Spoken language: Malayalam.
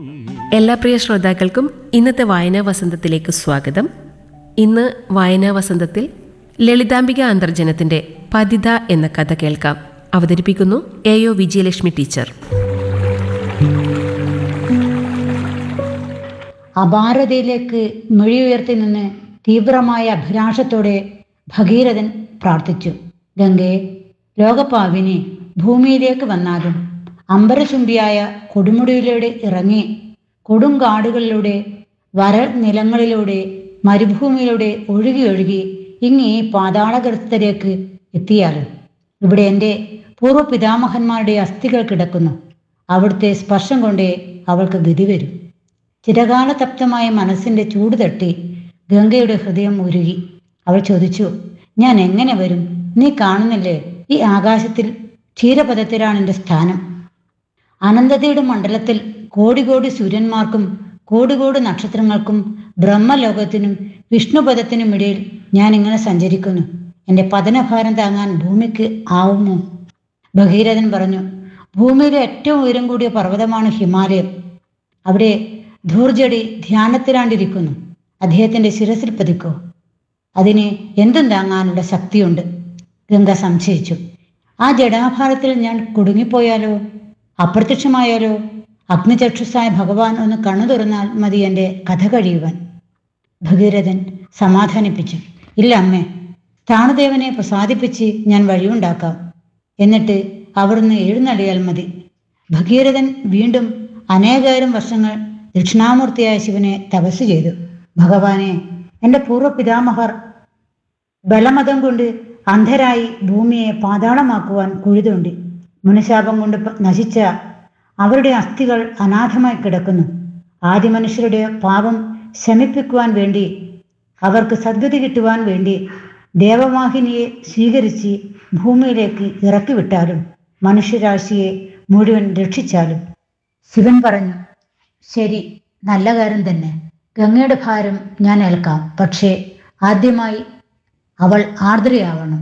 എല്ലാ പ്രിയ ശ്രോതാക്കൾക്കും ഇന്നത്തെ വായനാ വസന്തത്തിലേക്ക് സ്വാഗതം ഇന്ന് വായനാ വസന്തത്തിൽ ലളിതാംബിക അന്തർജനത്തിന്റെ പതിത എന്ന കഥ കേൾക്കാം അവതരിപ്പിക്കുന്നു എ ഒ വിജയലക്ഷ്മി ടീച്ചർ അപാരതയിലേക്ക് മിഴിയുയർത്തി നിന്ന് തീവ്രമായ അഭിലാഷത്തോടെ ഭഗീരഥൻ പ്രാർത്ഥിച്ചു ഗംഗേ ലോകപാവിനി ഭൂമിയിലേക്ക് വന്നാലും അമ്പരചുംബിയായ കൊടുമുടിയിലൂടെ ഇറങ്ങി കൊടുങ്കാടുകളിലൂടെ വരൽ നിലങ്ങളിലൂടെ മരുഭൂമിയിലൂടെ ഒഴുകി ഒഴുകി ഇങ്ങ് ഈ പാതാളഗർത്തത്തിലേക്ക് എത്തിയാലും ഇവിടെ എൻ്റെ പൂർവ്വ പിതാമഹന്മാരുടെ അസ്ഥികൾ കിടക്കുന്നു അവിടുത്തെ സ്പർശം കൊണ്ടേ അവൾക്ക് ഗതി വരും ചിരകാലതപ്തമായ മനസ്സിന്റെ ചൂട് തട്ടി ഗംഗയുടെ ഹൃദയം ഉരുകി അവൾ ചോദിച്ചു ഞാൻ എങ്ങനെ വരും നീ കാണുന്നില്ലേ ഈ ആകാശത്തിൽ ക്ഷീരപഥത്തിലാണ് എൻ്റെ സ്ഥാനം അനന്തതയുടെ മണ്ഡലത്തിൽ കോടി കോടി സൂര്യന്മാർക്കും കോടി കോടി നക്ഷത്രങ്ങൾക്കും ബ്രഹ്മലോകത്തിനും വിഷ്ണുപദത്തിനും ഇടയിൽ ഞാൻ ഇങ്ങനെ സഞ്ചരിക്കുന്നു എൻ്റെ പതനഭാരം താങ്ങാൻ ഭൂമിക്ക് ആവുമോ ഭഗീരഥൻ പറഞ്ഞു ഭൂമിയിലെ ഏറ്റവും ഉയരം കൂടിയ പർവ്വതമാണ് ഹിമാലയം അവിടെ ധൂർജടി ധ്യാനത്തിലാണ്ടിരിക്കുന്നു അദ്ദേഹത്തിന്റെ ശിരസിൽ പതിക്കോ അതിന് എന്തും താങ്ങാനുള്ള ശക്തിയുണ്ട് ഗംഗ സംശയിച്ചു ആ ജഡാഭാരത്തിൽ ഞാൻ കുടുങ്ങിപ്പോയാലോ അപ്രത്യക്ഷമായാലോ അഗ്നിചക്ഷുസായ ഭഗവാൻ ഒന്ന് കണ്ണു തുറന്നാൽ മതി എൻ്റെ കഥ കഴിയുവാൻ ഭഗീരഥൻ സമാധാനിപ്പിച്ചു ഇല്ല അമ്മേ സ്ഥാണുദേവനെ പ്രസാദിപ്പിച്ച് ഞാൻ വഴിയുണ്ടാക്കാം എന്നിട്ട് അവിടുന്ന് എഴുന്നള്ളിയാൽ മതി ഭഗീരഥൻ വീണ്ടും അനേകായിരം വർഷങ്ങൾ ദക്ഷിണാമൂർത്തിയായ ശിവനെ തപസ് ചെയ്തു ഭഗവാനെ എൻ്റെ പൂർവ്വ പിതാമഹർ ബലമതം കൊണ്ട് അന്ധരായി ഭൂമിയെ പാതാളമാക്കുവാൻ കുഴിതുണ്ടി മുനശാപം കൊണ്ട് പ- നശിച്ച അവരുടെ അസ്ഥികൾ അനാഥമായി കിടക്കുന്നു ആദ്യ മനുഷ്യരുടെ പാപം ശമിപ്പിക്കുവാൻ വേണ്ടി അവർക്ക് സദ്ഗതി കിട്ടുവാൻ വേണ്ടി ദേവവാഹിനിയെ സ്വീകരിച്ച് ഭൂമിയിലേക്ക് ഇറക്കി വിട്ടാലും മനുഷ്യരാശിയെ മുഴുവൻ രക്ഷിച്ചാലും ശിവൻ പറഞ്ഞു ശരി നല്ല കാര്യം തന്നെ ഗംഗയുടെ ഭാരം ഞാൻ ഏൽക്കാം പക്ഷേ ആദ്യമായി അവൾ ആർദ്രയാവണം